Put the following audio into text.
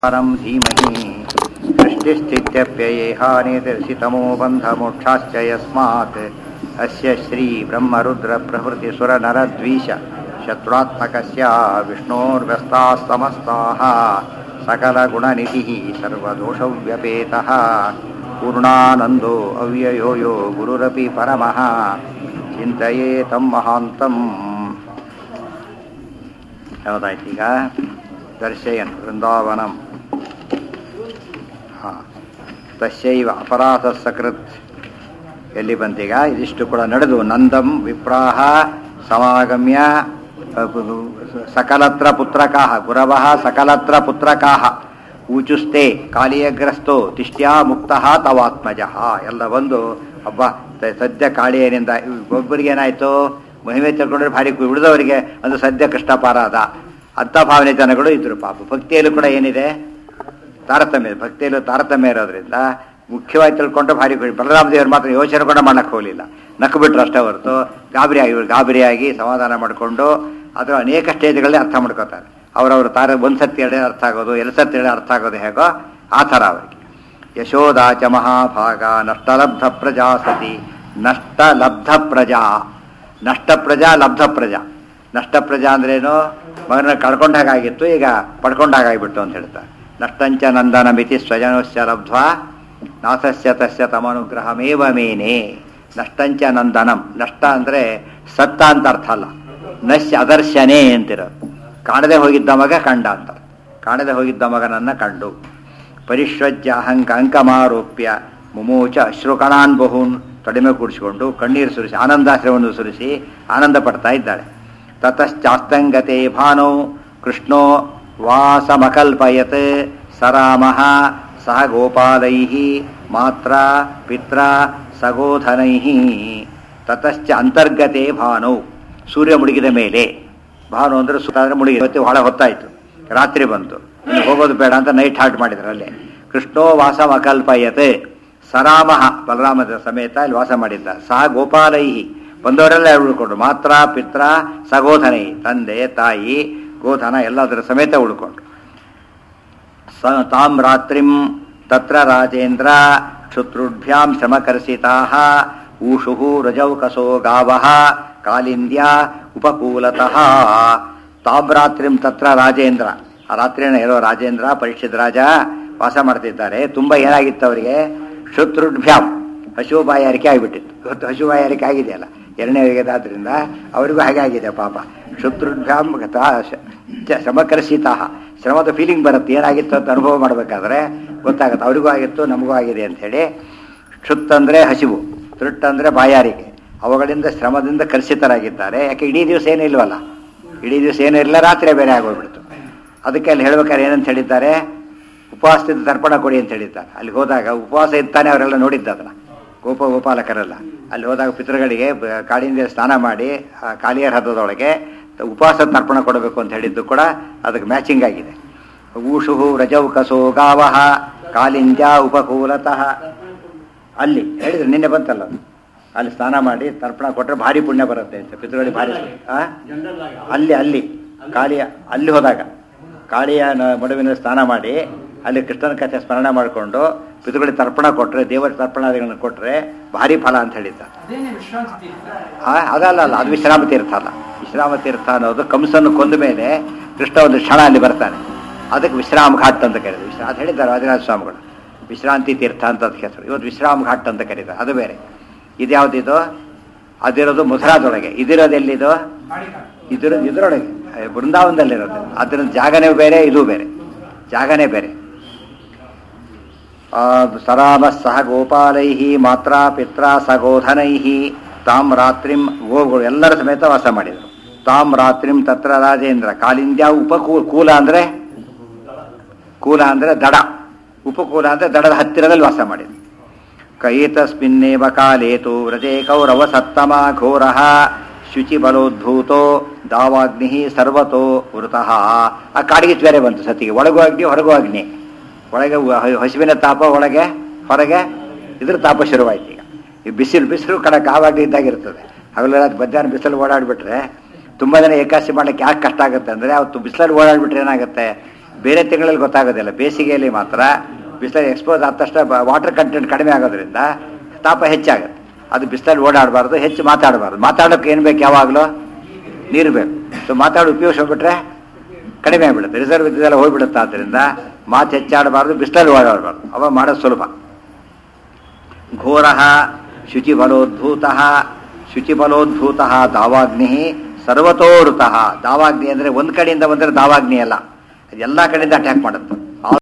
परं धीमहि सृष्टिस्थित्यप्ययेहानिदर्शितमो बन्धमोक्षाश्च यस्मात् अस्य श्रीब्रह्मरुद्रप्रभृतिसुरनरद्वीष शत्रुत्मकस्य विष्णोर्व्यस्ताः समस्ताः सकलगुणनिधिः सर्वदोषव्यपेतः पूर्णानन्दो अव्ययो यो गुरुरपि परमः ಚಿಂತೆಯೇ ತಮ್ಮ ಮಹಾಂತಂ ಯಾವುದಾಯ್ತು ಈಗ ದರ್ಶಯನ್ ವೃಂದಾವನಂ ಹಾಂ ತಸ್ಯೈವ ಅಪರಾಧ ಸಕೃತ್ ಎಲ್ಲಿ ಬಂತೀಗ ಇದಿಷ್ಟು ಕೂಡ ನಡೆದು ನಂದಂ ವಿಪ್ರಾಹ ಸಮಾಗಮ್ಯ ಸಕಲತ್ರ ಪುತ್ರಕಾಹ ಗುರವಃ ಸಕಲತ್ರ ಪುತ್ರಕಾಹ ಊಚುಸ್ತೆ ಕಾಳಿಯಗ್ರಸ್ತೋ ತಿಷ್ಟ್ಯಾ ಮುಕ್ತಃ ತವಾತ್ಮಜ ಎಲ್ಲ ಬಂದು ಹಬ್ಬ ಸದ್ಯ ಕಾಳಿಯನಿಂದ ಒಬ್ಬರಿಗೆ ಏನಾಯ್ತು ಮಹಿಮೆ ತಿಳ್ಕೊಂಡ್ರೆ ಭಾರಿ ಉಳಿದವರಿಗೆ ಒಂದು ಸದ್ಯ ಕಷ್ಟಪಾರಾದ ಅಂಥ ಭಾವನೆ ಜನಗಳು ಇದ್ರು ಪಾಪ ಭಕ್ತಿಯಲ್ಲೂ ಕೂಡ ಏನಿದೆ ತಾರತಮ್ಯ ಭಕ್ತಿಯಲ್ಲೂ ತಾರತಮ್ಯ ಇರೋದ್ರಿಂದ ಮುಖ್ಯವಾಗಿ ತಿಳ್ಕೊಂಡ್ರೆ ಭಾರಿ ಖುಷಿ ಬಲರಾಮ ದೇವರು ಮಾತ್ರ ಯೋಚನೆ ಕೂಡ ಮಾಡಕ್ಕೆ ಹೋಗಲಿಲ್ಲ ನಕ್ಕು ಬಿಟ್ರು ಅಷ್ಟೇ ಹೊರತು ಗಾಬರಿಯಾಗಿ ಇವ್ರು ಗಾಬರಿಯಾಗಿ ಸಮಾಧಾನ ಮಾಡಿಕೊಂಡು ಅದರ ಅನೇಕ ಸ್ಟೇಜ್ಗಳಲ್ಲಿ ಅರ್ಥ ಮಾಡ್ಕೋತಾರೆ ಅವರವರು ತಾರ ಒಂದು ಸತಿ ಹೇಳಿ ಅರ್ಥ ಆಗೋದು ಎರಡು ಸತಿ ಹೇಳಿ ಅರ್ಥ ಆಗೋದು ಹೇಗೋ ಆ ಥರ ಅವರಿಗೆ ಯಶೋದಾಚ ಮಹಾಭಾಗ ನಷ್ಟಲಬ್ಧ ಪ್ರಜಾ ಸತಿ ನಷ್ಟಲಬ್ಧ ಪ್ರಜಾ ನಷ್ಟ ಪ್ರಜಾ ಲಬ್ಧ ಪ್ರಜಾ ನಷ್ಟ ಪ್ರಜಾ ಅಂದ್ರೇನು ಮಗನ ಕಳ್ಕೊಂಡಾಗಿತ್ತು ಈಗ ಪಡ್ಕೊಂಡಾಗಿಬಿಟ್ಟು ಅಂತ ಹೇಳ್ತಾರೆ ನಷ್ಟಂಚ ನಂದನ ಮಿತಿ ಸ್ವಜನಸ್ಯ ಲಬ್ಧ್ವಾ ನಾಥಸ್ಯ ತಸ್ಯ ತಮನುಗ್ರಹಮೇವ ಮೇನೆ ನಷ್ಟಂಚ ನಂದನಂ ನಷ್ಟ ಅಂದರೆ ಸತ್ತ ಅಂತ ಅರ್ಥ ಅಲ್ಲ ನಶ್ಯ ಅದರ್ಶನೇ ಅಂತಿರೋದು ಕಾಣದೆ ಹೋಗಿದ್ದ ಮಗ ಕಂಡ ಅಂತ ಕಾಣದೆ ಹೋಗಿದ್ದ ಮಗನನ್ನ ಕಂಡು ಪರಿಶ್ವಜ್ಯ ಅಹಂಕ ಅಂಕಮಾರೋಪ್ಯ ಮುಮೋಚ ಅಶ್ರುಕಣಾನ್ ಬಹೂನ್ ಕಡಿಮೆ ಕೂಡಿಸಿಕೊಂಡು ಕಣ್ಣೀರು ಸುರಿಸಿ ಆನಂದಾಶ್ರವನ್ನು ಸುರಿಸಿ ಆನಂದ ಪಡ್ತಾ ಇದ್ದಾಳೆ ತತಶ್ಚಾಸ್ತಂಗತೆ ಭಾನೋ ಕೃಷ್ಣೋ ವಾಸಮಕಲ್ಪಯತ್ ಸರಾಮ ಸಹ ಗೋಪಾಲೈ ಮಾತ್ರ ಪಿತ್ರ ಸಗೋಧನೈ ತತಶ್ಚ ಅಂತರ್ಗತೆ ಭಾನೌ ಸೂರ್ಯ ಮುಳುಗಿದ ಮೇಲೆ ಭಾನು ಅಂದ್ರೆ ಸುತ್ತಾದ್ರೆ ಮುಳುಗಿ ಇವತ್ತು ಬಹಳ ಹೊತ್ತಾಯಿತು ರಾತ್ರಿ ಬಂತು ಇನ್ನು ಹೋಗೋದು ಬೇಡ ಅಂತ ನೈಟ್ ಹಾಲ್ಟ್ ಮಾಡಿದ್ರು ಅಲ್ಲೇ ಕೃಷ್ಣೋ ವಾಸ ಅಕಲ್ಪಯತೆ ಸರಾಮಃ ಬಲರಾಮದ ಸಮೇತ ಇಲ್ಲಿ ವಾಸ ಮಾಡಿದ್ದ ಸಹ ಗೋಪಾಲೈಹಿ ಬಂದವರೆಲ್ಲ ಉಳ್ಕೊಂಡ್ರು ಮಾತ್ರ ಪಿತ್ರ ಸಗೋಧನೈ ತಂದೆ ತಾಯಿ ಗೋಧನ ಎಲ್ಲದರ ಸಮೇತ ಉಳ್ಕೊಂಡ್ರು ಸ ತಾಂ ರಾತ್ರಿಂ ತತ್ರ ರಾಜೇಂದ್ರ ಕ್ಷುತ್ರುಭ್ಯಾಂ ಶ್ರಮಕರ್ಷಿತಾ ಊಷು ರಜೌಕಸೋ ಗಾವ ಕಾಲಿಂದ್ಯ ಉಪಕೂಲತಃ ತಾಂ ರಾತ್ರಿಂ ತತ್ರ ರಾಜೇಂದ್ರ ಆ ರಾತ್ರಿನ ಇರೋ ರಾಜೇಂದ್ರ ಪರೀಕ್ಷಿತ್ ರಾಜ ವಾಸ ಮಾಡ್ತಿದ್ದಾರೆ ತುಂಬ ಏನಾಗಿತ್ತು ಅವರಿಗೆ ಶತ್ರುಭ್ಯಾಮ್ ಹಶು ಬಾಯಾರಿಕೆ ಆಗಿಬಿಟ್ಟಿತ್ತು ಇವತ್ತು ಹಶು ಬಾಯಾರಿಕೆ ಆಗಿದೆಯಲ್ಲ ಎರಡನೇ ವೇಗದಾದ್ರಿಂದ ಅವರಿಗೂ ಹಾಗೆ ಆಗಿದೆ ಪಾಪ ಶತ್ರುಭ್ಯಾಮ್ ಶ್ರಮಕರ್ಷಿತ ಶ್ರಮದ ಫೀಲಿಂಗ್ ಬರುತ್ತೆ ಏನಾಗಿತ್ತು ಅಂತ ಅನುಭವ ಮಾಡಬೇಕಾದ್ರೆ ಗೊತ್ತಾಗುತ್ತೆ ಅವರಿಗೂ ಆಗಿತ್ತು ನಮಗೂ ಆಗಿದೆ ಅಂಥೇಳಿ ಕ್ಷುತ್ ಅಂದರೆ ಹಸಿವು ತೃಟ್ ಅಂದರೆ ಬಾಯಾರಿಕೆ ಅವುಗಳಿಂದ ಶ್ರಮದಿಂದ ಕರ್ಷಿತರಾಗಿದ್ದಾರೆ ಯಾಕೆ ಇಡೀ ದಿವಸ ಏನೂ ಇಲ್ವಲ್ಲ ಇಡೀ ದಿವಸ ಏನೂ ಇಲ್ಲ ರಾತ್ರಿ ಬೇರೆ ಆಗೋಗ್ಬಿಡ್ತು ಅದಕ್ಕೆ ಅಲ್ಲಿ ಹೇಳ್ಬೇಕಾದ್ರೆ ಏನಂತ ಹೇಳಿದ್ದಾರೆ ಉಪವಾಸದಿಂದ ತರ್ಪಣ ಕೊಡಿ ಅಂತ ಹೇಳಿದ್ದಾರೆ ಅಲ್ಲಿ ಹೋದಾಗ ಉಪವಾಸ ಇರ್ತಾನೆ ಅವರೆಲ್ಲ ನೋಡಿದ್ದ ಅದನ್ನ ಗೋಪ ಗೋಪಾಲಕರೆಲ್ಲ ಅಲ್ಲಿ ಹೋದಾಗ ಪಿತೃಗಳಿಗೆ ಕಾಡಿಂದ ಸ್ನಾನ ಮಾಡಿ ಕಾಲಿಯರ್ ಹದ್ದದೊಳಗೆ ಉಪವಾಸ ತರ್ಪಣ ಕೊಡಬೇಕು ಅಂತ ಹೇಳಿದ್ದು ಕೂಡ ಅದಕ್ಕೆ ಮ್ಯಾಚಿಂಗ್ ಆಗಿದೆ ಊಷು ರಜೌಕಸೋ ಗಾವಹ ಕಾಲಿಂಜ ಉಪಕೂಲತಃ ಅಲ್ಲಿ ಹೇಳಿದ್ರು ನಿನ್ನೆ ಬಂತಲ್ಲ ಅಲ್ಲಿ ಸ್ನಾನ ಮಾಡಿ ತರ್ಪಣ ಕೊಟ್ಟರೆ ಭಾರಿ ಪುಣ್ಯ ಬರುತ್ತೆ ಅಂತ ಪಿತೃಗಳಿಗೆ ಭಾರಿ ಅಲ್ಲಿ ಅಲ್ಲಿ ಕಾಳಿಯ ಅಲ್ಲಿ ಹೋದಾಗ ಕಾಳಿಯ ಮಡುವಿನ ಸ್ನಾನ ಮಾಡಿ ಅಲ್ಲಿ ಕೃಷ್ಣನ ಕಥೆ ಸ್ಮರಣೆ ಮಾಡಿಕೊಂಡು ಪಿತೃಗಳಿಗೆ ತರ್ಪಣ ಕೊಟ್ಟರೆ ದೇವರ ತರ್ಪಣಾದಿಗಳನ್ನು ಕೊಟ್ಟರೆ ಭಾರಿ ಫಲ ಅಂತ ಹೇಳಿದ್ದ ಅದಲ್ಲ ಅಲ್ಲ ಅದು ವಿಶ್ರಾಮ ತೀರ್ಥ ಅಲ್ಲ ವಿಶ್ರಾಮ ತೀರ್ಥ ಅನ್ನೋದು ಕಂಸನ್ನು ಕೊಂದ ಮೇಲೆ ಕೃಷ್ಣ ಒಂದು ಕ್ಷಣ ಅಲ್ಲಿ ಬರ್ತಾನೆ ಅದಕ್ಕೆ ವಿಶ್ರಾಮ ಘಾಟ್ ಅಂತ ಕರೀತಾರೆ ವಿಶ್ರಾ ಅದು ಹೇಳಿದ್ದಾರೆ ರಾಜರಾಜ ಸ್ವಾಮಿಗಳು ವಿಶ್ರಾಂತಿ ತೀರ್ಥ ಅಂತ ಅದಕ್ಕೆ ಹೆಸರು ಇವತ್ತು ವಿಶ್ರಾಮ ಘಾಟ್ ಅಂತ ಕರೀತಾರೆ ಅದು ಬೇರೆ ಇದ್ಯಾವುದಿದು ಅದಿರೋದು ಮಧುರಾದೊಳಗೆ ಇದಿರೋದು ಎಲ್ಲಿದು ಇದ್ರ ಇದರೊಳಗೆ ಬೃಂದಾವನದಲ್ಲಿರೋದು ಅದರ ಜಾಗನೇ ಬೇರೆ ಇದು ಬೇರೆ ಜಾಗನೇ ಬೇರೆ ಸರಾಮ ಸಹ ಗೋಪಾಲೈ ಮಾತ್ರ ಪಿತ್ರ ಸಗೋಧನೈ ತಾಂ ರಾತ್ರಿಂ ಗೋಗಳು ಎಲ್ಲರ ಸಮೇತ ವಾಸ ಮಾಡಿದರು ತಾಂ ರಾತ್ರಿಂ ತತ್ರ ರಾಜೇಂದ್ರ ಕಾಲಿಂದ್ಯ ಉಪಕೂ ಕೂಲ ಅಂದರೆ ಕೂಲ ಅಂದರೆ ದಡ ಉಪಕೂಲ ಅಂದರೆ ದಡದ ಹತ್ತಿರದಲ್ಲಿ ವಾಸ ಮಾಡಿದರು ಕೈತಸ್ಮಿನ್ನೇವ ಕಾಲೇತು ವ್ರಜೇ ಕೌರವ ಸತ್ತಮ ಘೋರ ಶುಚಿ ಬಲೋದ್ಭೂತೋ ದಾವಾಗ್ನಿ ಸರ್ವತೋ ವೃತಃ ಆ ಕಾಡಿಗೆ ಬೇರೆ ಬಂತು ಸತಿಗೆ ಒಳಗೂ ಅಗ್ನಿ ಹೊರಗೂ ಅಗ್ನಿ ಒಳಗೆ ಹಸಿವಿನ ತಾಪ ಒಳಗೆ ಹೊರಗೆ ಇದ್ರ ತಾಪ ಶುರುವಾಯ್ತು ಈಗ ಈ ಬಿಸಿಲು ಬಿಸಿಲು ಕಡಕ್ ಆವಾಗ ಇದ್ದಾಗಿರ್ತದೆ ಹಗಲೆಲ್ಲ ಮಧ್ಯಾಹ್ನ ಬಿಸಿಲು ಓಡಾಡ್ಬಿಟ್ರೆ ತುಂಬ ಜನ ಏಕಾಸಿ ಮಾಡಕ್ಕೆ ಯಾಕೆ ಕಷ್ಟ ಆಗುತ್ತೆ ಅಂದರೆ ಅವತ್ತು ಬಿಸಿಲಲ್ಲಿ ಓಡಾಡ್ಬಿಟ್ರೆ ಏನಾಗುತ್ತೆ ಬೇರೆ ತಿಂಗಳಲ್ಲಿ ಗೊತ್ತಾಗೋದಿಲ್ಲ ಬೇಸಿಗೆಯಲ್ಲಿ ಮಾತ್ರ ಬಿಸಿಲಲ್ಲಿ ಎಕ್ಸ್ಪೋಸ್ ಆದ ತಕ್ಷಣ ವಾಟರ್ ಕಂಟೆಂಟ್ ಕಡಿಮೆ ಆಗೋದ್ರಿಂದ ತಾಪ ಹೆಚ್ಚಾಗುತ್ತೆ ಅದು ಬಿಸಿಲಲ್ಲಿ ಓಡಾಡಬಾರ್ದು ಹೆಚ್ಚು ಮಾತಾಡಬಾರ್ದು ಮಾತಾಡೋಕೆ ಏನು ಬೇಕು ಯಾವಾಗಲೂ ನೀರು ಬೇಕು ಸೊ ಮಾತಾಡಿ ಉಪಯೋಗಿಸ್ಬಿಟ್ರೆ ಕಡಿಮೆ ಆಗಿಬಿಡುತ್ತೆ ರಿಸರ್ವ್ ಇದ್ದೆಲ್ಲ ಹೋಗ್ಬಿಡುತ್ತೆ ಆದ್ದರಿಂದ ಮಾತು ಹೆಚ್ಚಾಡಬಾರ್ದು ಬಿಸಿಲಲ್ಲಿ ಓಡಾಡಬಾರ್ದು ಅವ ಮಾಡೋದು ಸುಲಭ ಘೋರ ಶುಚಿಫಲೋದ್ಭೂತ ಶುಚಿಫಲೋದ್ಭೂತ ದಾವಾಗ್ನಿ ಸರ್ವತೋಋತಃ ದಾವಾಗ್ನಿ ಅಂದರೆ ಒಂದು ಕಡೆಯಿಂದ ಬಂದರೆ ದಾವಾಗ್ನಿ ಅಲ್ಲ ಅದು ಎಲ್ಲ ಕಡೆಯಿಂದ ಅಟ್ಯಾಕ್ ಮಾಡುತ್ತೆ